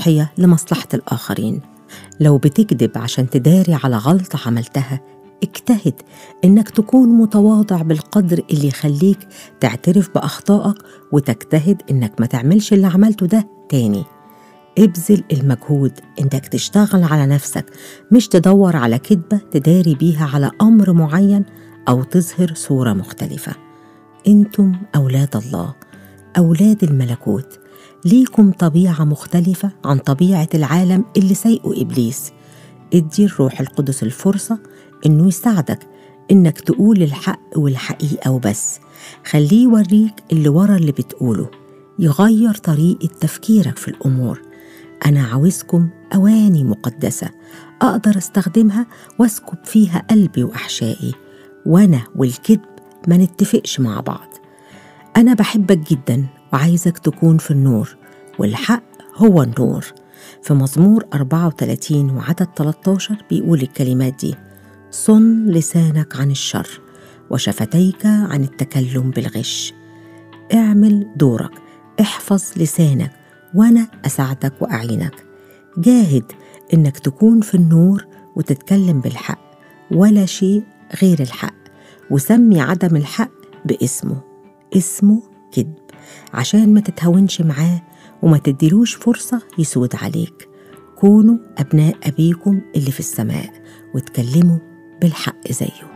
تضحية لمصلحة الآخرين لو بتكذب عشان تداري على غلطة عملتها اجتهد إنك تكون متواضع بالقدر اللي يخليك تعترف بأخطائك وتجتهد إنك ما تعملش اللي عملته ده تاني ابذل المجهود إنك تشتغل على نفسك مش تدور على كذبة تداري بيها على أمر معين أو تظهر صورة مختلفة انتم أولاد الله أولاد الملكوت ليكم طبيعة مختلفة عن طبيعة العالم اللي سيئه إبليس ادي الروح القدس الفرصة إنه يساعدك إنك تقول الحق والحقيقة وبس خليه يوريك اللي ورا اللي بتقوله يغير طريقة تفكيرك في الأمور أنا عاوزكم أواني مقدسة أقدر أستخدمها وأسكب فيها قلبي وأحشائي وأنا والكذب ما نتفقش مع بعض أنا بحبك جدا وعايزك تكون في النور والحق هو النور في مزمور 34 وعدد 13 بيقول الكلمات دي صن لسانك عن الشر وشفتيك عن التكلم بالغش اعمل دورك احفظ لسانك وانا اساعدك واعينك جاهد انك تكون في النور وتتكلم بالحق ولا شيء غير الحق وسمي عدم الحق باسمه اسمه كذب عشان ما تتهاونش معاه وما تديلوش فرصة يسود عليك كونوا أبناء أبيكم اللي في السماء واتكلموا بالحق زيه